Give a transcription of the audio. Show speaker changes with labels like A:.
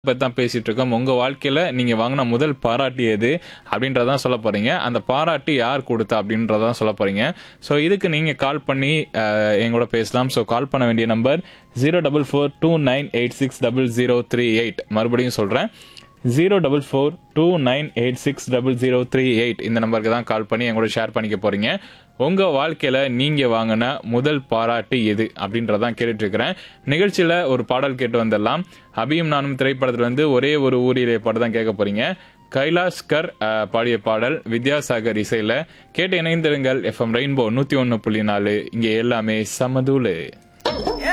A: பற்றி தான் பேசிட்டு இருக்கோம் உங்க வாழ்க்கையில நீங்க வாங்கின முதல் பாராட்டு எது அப்படின்றதான் சொல்ல போறீங்க அந்த பாராட்டு யார் கொடுத்தா அப்படின்றதான் சொல்ல போறீங்க ஸோ இதுக்கு நீங்க கால் பண்ணி அஹ், எங்களோட பேசலாம் ஸோ கால் பண்ண வேண்டிய number zero double four two nine eight six double zero three eight மறுபடியும் சொல்றேன் zero double four two nine eight six double zero three eight இந்த நம்பருக்கு தான் கால் பண்ணி எங்களோட ஷேர் பண்ணிக்க போறீங்க உங்க வாழ்க்கையில நீங்க வாங்கின முதல் பாராட்டு எது அப்படின்றதான் கேட்டுட்டு இருக்கிறேன் நிகழ்ச்சியில ஒரு பாடல் கேட்டு வந்துடலாம் அபியும் நானும் திரைப்படத்துல வந்து ஒரே ஒரு ஊரிலே பாட்டு தான் கேட்க போறீங்க கைலாஷ்கர் அஹ், பாடிய பாடல் வித்யாசாகர் இசையில கேட்டு இணைந்திருங்கள் எஃப்எம் ரெயின்போ நூத்தி ஒன்னு புள்ளி நாலு இங்க எல்லாமே சமதூளு
B: ஏ